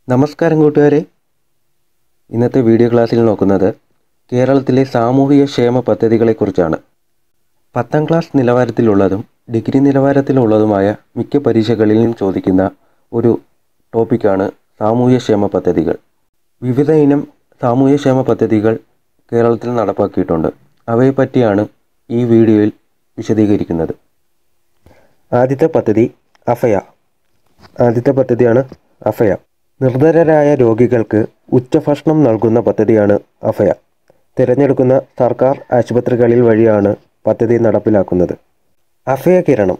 നമസ്കാരം കൂട്ടുകാരെ ഇന്നത്തെ വീഡിയോ ക്ലാസ്സിൽ നോക്കുന്നത് കേരളത്തിലെ സാമൂഹിക ക്ഷേമ പദ്ധതികളെക്കുറിച്ചാണ് പത്താം ക്ലാസ് നിലവാരത്തിലുള്ളതും ഡിഗ്രി നിലവാരത്തിലുള്ളതുമായ മിക്ക പരീക്ഷകളിലും ചോദിക്കുന്ന ഒരു ടോപ്പിക്കാണ് സാമൂഹ്യ ക്ഷേമ പദ്ധതികൾ വിവിധ ഇനം സാമൂഹ്യ ക്ഷേമ പദ്ധതികൾ കേരളത്തിൽ നടപ്പാക്കിയിട്ടുണ്ട് അവയെപ്പറ്റിയാണ് ഈ വീഡിയോയിൽ വിശദീകരിക്കുന്നത് ആദ്യത്തെ പദ്ധതി അഫയ ആദ്യത്തെ പദ്ധതിയാണ് അഫയ നിർധരരായ രോഗികൾക്ക് ഉച്ചഭക്ഷണം നൽകുന്ന പദ്ധതിയാണ് അഫയ തിരഞ്ഞെടുക്കുന്ന സർക്കാർ ആശുപത്രികളിൽ വഴിയാണ് പദ്ധതി നടപ്പിലാക്കുന്നത് അഫയ കിരണം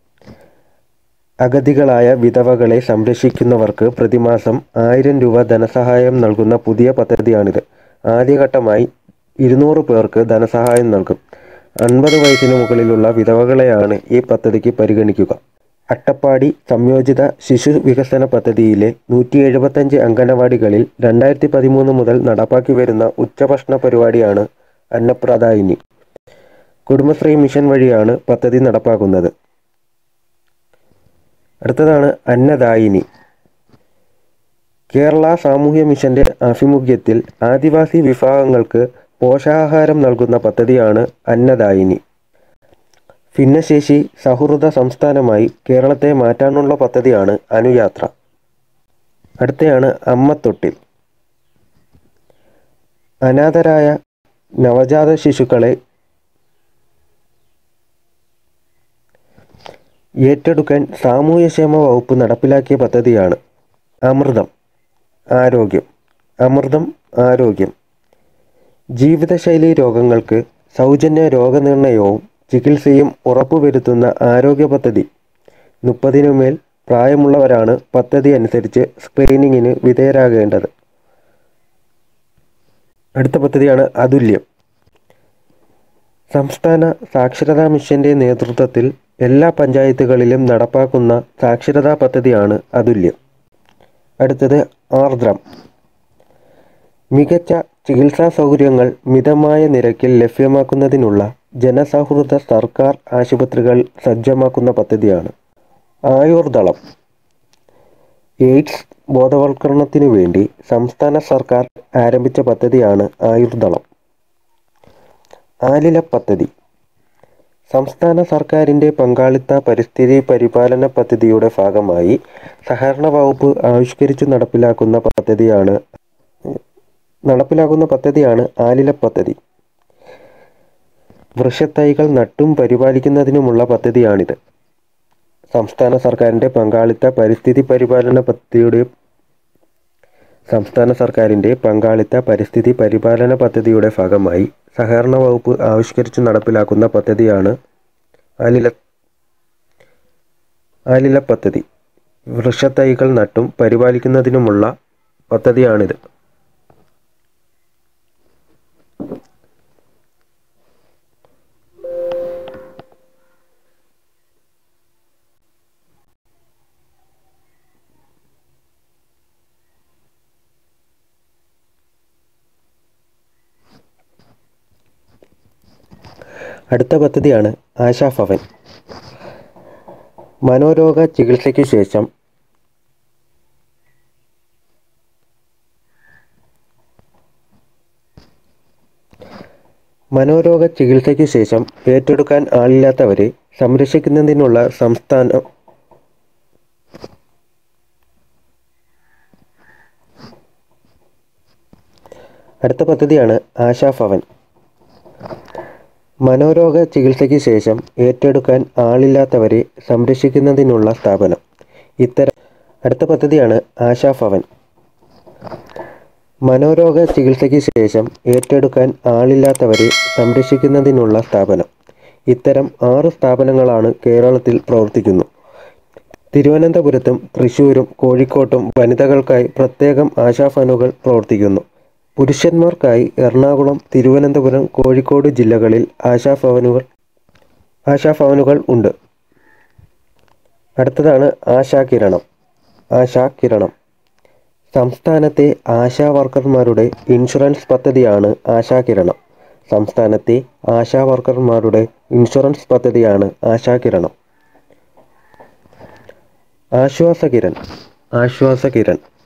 അഗതികളായ വിധവകളെ സംരക്ഷിക്കുന്നവർക്ക് പ്രതിമാസം ആയിരം രൂപ ധനസഹായം നൽകുന്ന പുതിയ പദ്ധതിയാണിത് ആദ്യഘട്ടമായി ഇരുന്നൂറ് പേർക്ക് ധനസഹായം നൽകും അൻപത് വയസ്സിന് മുകളിലുള്ള വിധവകളെയാണ് ഈ പദ്ധതിക്ക് പരിഗണിക്കുക അട്ടപ്പാടി സംയോജിത ശിശു വികസന പദ്ധതിയിലെ നൂറ്റി എഴുപത്തഞ്ച് അംഗനവാടികളിൽ രണ്ടായിരത്തി പതിമൂന്ന് മുതൽ നടപ്പാക്കി വരുന്ന ഉച്ചഭക്ഷണ പരിപാടിയാണ് അന്നപ്രദായിനി കുടുംബശ്രീ മിഷൻ വഴിയാണ് പദ്ധതി നടപ്പാക്കുന്നത് അടുത്തതാണ് അന്നദായിനി കേരള സാമൂഹ്യ മിഷന്റെ ആഭിമുഖ്യത്തിൽ ആദിവാസി വിഭാഗങ്ങൾക്ക് പോഷകാഹാരം നൽകുന്ന പദ്ധതിയാണ് അന്നദായിനി ഭിന്നശേഷി സൗഹൃദ സംസ്ഥാനമായി കേരളത്തെ മാറ്റാനുള്ള പദ്ധതിയാണ് അനുയാത്ര അടുത്തയാണ് അമ്മത്തൊട്ടിൽ അനാഥരായ നവജാത ശിശുക്കളെ ഏറ്റെടുക്കാൻ സാമൂഹ്യക്ഷേമ വകുപ്പ് നടപ്പിലാക്കിയ പദ്ധതിയാണ് അമൃതം ആരോഗ്യം അമൃതം ആരോഗ്യം ജീവിതശൈലി രോഗങ്ങൾക്ക് സൗജന്യ രോഗനിർണയവും ചികിത്സയും ഉറപ്പുവരുത്തുന്ന ആരോഗ്യ പദ്ധതി മുപ്പതിനുമേൽ പ്രായമുള്ളവരാണ് പദ്ധതി അനുസരിച്ച് സ്ക്രീനിങ്ങിന് വിധേയരാകേണ്ടത് അടുത്ത പദ്ധതിയാണ് അതുല്യം സംസ്ഥാന സാക്ഷരതാ മിഷന്റെ നേതൃത്വത്തിൽ എല്ലാ പഞ്ചായത്തുകളിലും നടപ്പാക്കുന്ന സാക്ഷരതാ പദ്ധതിയാണ് അതുല്യം അടുത്തത് ആർദ്രം മികച്ച ചികിത്സാ സൗകര്യങ്ങൾ മിതമായ നിരക്കിൽ ലഭ്യമാക്കുന്നതിനുള്ള ജനസൗഹൃദ സർക്കാർ ആശുപത്രികൾ സജ്ജമാക്കുന്ന പദ്ധതിയാണ് ആയുർദളം എയ്ഡ്സ് ബോധവൽക്കരണത്തിനു വേണ്ടി സംസ്ഥാന സർക്കാർ ആരംഭിച്ച പദ്ധതിയാണ് ആയുർദളം ആലില പദ്ധതി സംസ്ഥാന സർക്കാരിൻ്റെ പങ്കാളിത്ത പരിസ്ഥിതി പരിപാലന പദ്ധതിയുടെ ഭാഗമായി സഹകരണ വകുപ്പ് ആവിഷ്കരിച്ചു നടപ്പിലാക്കുന്ന പദ്ധതിയാണ് നടപ്പിലാക്കുന്ന പദ്ധതിയാണ് ആലില പദ്ധതി വൃക്ഷത്തൈകൾ നട്ടും പരിപാലിക്കുന്നതിനുമുള്ള പദ്ധതിയാണിത് സംസ്ഥാന സർക്കാരിൻ്റെ പങ്കാളിത്ത പരിസ്ഥിതി പരിപാലന പദ്ധതിയുടെ സംസ്ഥാന സർക്കാരിൻ്റെ പങ്കാളിത്ത പരിസ്ഥിതി പരിപാലന പദ്ധതിയുടെ ഭാഗമായി സഹകരണ വകുപ്പ് ആവിഷ്കരിച്ച് നടപ്പിലാക്കുന്ന പദ്ധതിയാണ് ആലില ആലില പദ്ധതി വൃക്ഷത്തൈകൾ നട്ടും പരിപാലിക്കുന്നതിനുമുള്ള പദ്ധതിയാണിത് അടുത്ത പദ്ധതിയാണ് ആശാ ഭവൻ മനോരോഗ ചികിത്സയ്ക്ക് ശേഷം മനോരോഗ ചികിത്സയ്ക്ക് ശേഷം ഏറ്റെടുക്കാൻ ആളില്ലാത്തവരെ സംരക്ഷിക്കുന്നതിനുള്ള സംസ്ഥാന അടുത്ത പദ്ധതിയാണ് ആശാ ഭവൻ മനോരോഗ ചികിത്സയ്ക്ക് ശേഷം ഏറ്റെടുക്കാൻ ആളില്ലാത്തവരെ സംരക്ഷിക്കുന്നതിനുള്ള സ്ഥാപനം ഇത്തരം അടുത്ത പദ്ധതിയാണ് ആശാ ഭവൻ മനോരോഗ ചികിത്സയ്ക്ക് ശേഷം ഏറ്റെടുക്കാൻ ആളില്ലാത്തവരെ സംരക്ഷിക്കുന്നതിനുള്ള സ്ഥാപനം ഇത്തരം ആറ് സ്ഥാപനങ്ങളാണ് കേരളത്തിൽ പ്രവർത്തിക്കുന്നു തിരുവനന്തപുരത്തും തൃശ്ശൂരും കോഴിക്കോട്ടും വനിതകൾക്കായി പ്രത്യേകം ആശാഭവനുകൾ പ്രവർത്തിക്കുന്നു പുരുഷന്മാർക്കായി എറണാകുളം തിരുവനന്തപുരം കോഴിക്കോട് ജില്ലകളിൽ ആശാഭവനുകൾ ആശാഭവനുകൾ ഉണ്ട് അടുത്തതാണ് ആശാകിരണം ആശാകിരണം സംസ്ഥാനത്തെ ആശാ വർക്കർമാരുടെ ഇൻഷുറൻസ് പദ്ധതിയാണ് ആശാകിരണം സംസ്ഥാനത്തെ ആശാ വർക്കർമാരുടെ ഇൻഷുറൻസ് പദ്ധതിയാണ് ആശാകിരണം ആശ്വാസകിരൺ ആശ്വാസകിരൺ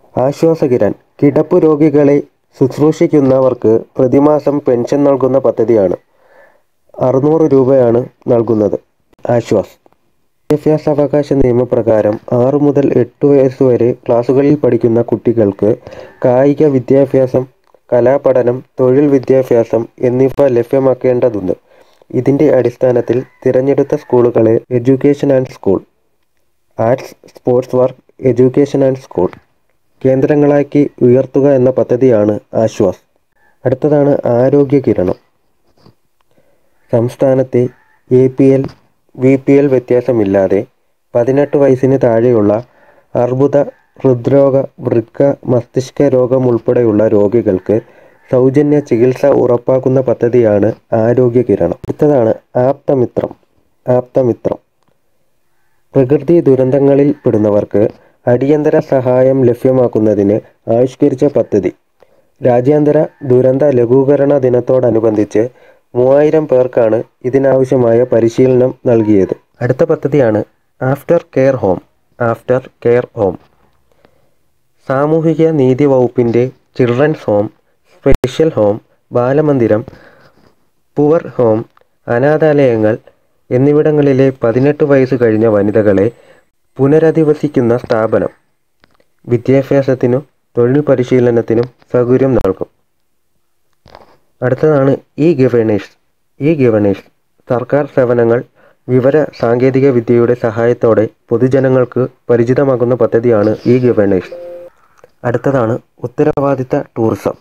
ആശ്വാസകിരൺ കിടപ്പ് രോഗികളെ ശുശ്രൂഷിക്കുന്നവർക്ക് പ്രതിമാസം പെൻഷൻ നൽകുന്ന പദ്ധതിയാണ് അറുന്നൂറ് രൂപയാണ് നൽകുന്നത് ആശ്വാസ് വിദ്യാഭ്യാസാവകാശ നിയമപ്രകാരം ആറു മുതൽ എട്ട് വയസ്സ് വരെ ക്ലാസ്സുകളിൽ പഠിക്കുന്ന കുട്ടികൾക്ക് കായിക വിദ്യാഭ്യാസം കലാപഠനം തൊഴിൽ വിദ്യാഭ്യാസം എന്നിവ ലഭ്യമാക്കേണ്ടതുണ്ട് ഇതിൻ്റെ അടിസ്ഥാനത്തിൽ തിരഞ്ഞെടുത്ത സ്കൂളുകളെ education and school arts sports work education and school കേന്ദ്രങ്ങളാക്കി ഉയർത്തുക എന്ന പദ്ധതിയാണ് ആശ്വാസ് അടുത്തതാണ് ആരോഗ്യ കിരണം സംസ്ഥാനത്തെ A P L B P L വ്യത്യാസമില്ലാതെ പതിനെട്ട് വയസ്സിന് താഴെയുള്ള അർബുദ ഹൃദ്രോഗ വൃക്ക മസ്തിഷ്ക രോഗം ഉൾപ്പെടെയുള്ള രോഗികൾക്ക് സൗജന്യ ചികിത്സ ഉറപ്പാക്കുന്ന പദ്ധതിയാണ് ആരോഗ്യ കിരണം അടുത്തതാണ് ആപ്തമിത്രം ആപ്തമിത്രം പ്രകൃതി ദുരന്തങ്ങളിൽ പെടുന്നവർക്ക് അടിയന്തര സഹായം ലഭ്യമാക്കുന്നതിന് ആവിഷ്കരിച്ച പദ്ധതി രാജ്യാന്തര ദുരന്ത ലഘൂകരണ ദിനത്തോടനുബന്ധിച്ച് മൂവായിരം പേർക്കാണ് ഇതിനാവശ്യമായ പരിശീലനം നൽകിയത് അടുത്ത പദ്ധതിയാണ് after care home after care home സാമൂഹിക നീതി വകുപ്പിൻ്റെ ചിൽഡ്രൻസ് ഹോം സ്പെഷ്യൽ ഹോം ബാലമന്ദിരം പുവർ ഹോം അനാഥാലയങ്ങൾ എന്നിവിടങ്ങളിലെ പതിനെട്ട് വയസ്സ് കഴിഞ്ഞ വനിതകളെ പുനരധിവസിക്കുന്ന സ്ഥാപനം വിദ്യാഭ്യാസത്തിനും തൊഴിൽ പരിശീലനത്തിനും സൗകര്യം നൽകും അടുത്തതാണ് ഇ ഗവേണേഴ്സ് ഇ ഗവേണേഴ്സ് സർക്കാർ സേവനങ്ങൾ വിവര സാങ്കേതിക വിദ്യയുടെ സഹായത്തോടെ പൊതുജനങ്ങൾക്ക് പരിചിതമാക്കുന്ന പദ്ധതിയാണ് ഇ ഗവേണേഴ്സ് അടുത്തതാണ് ഉത്തരവാദിത്ത ടൂറിസം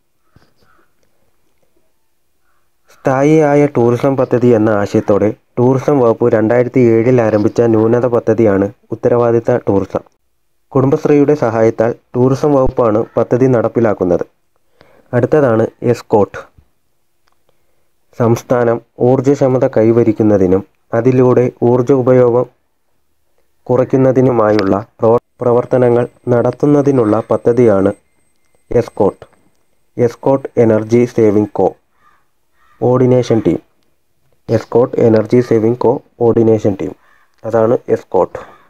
സ്ഥായിയായ ടൂറിസം പദ്ധതി എന്ന ആശയത്തോടെ ടൂറിസം വകുപ്പ് രണ്ടായിരത്തി ഏഴിൽ ആരംഭിച്ച ന്യൂനത പദ്ധതിയാണ് ഉത്തരവാദിത്ത ടൂറിസം കുടുംബശ്രീയുടെ സഹായത്താൽ ടൂറിസം വകുപ്പാണ് പദ്ധതി നടപ്പിലാക്കുന്നത് അടുത്തതാണ് എസ്കോട്ട് സംസ്ഥാനം ഊർജ്ജക്ഷമത കൈവരിക്കുന്നതിനും അതിലൂടെ ഊർജ്ജ ഉപയോഗം കുറയ്ക്കുന്നതിനുമായുള്ള പ്രവ- പ്രവർത്തനങ്ങൾ നടത്തുന്നതിനുള്ള പദ്ധതിയാണ് ESCOT ESCOT energy saving coordination team ESCOT energy saving coordination team അതാണ് എസ്കോട്ട്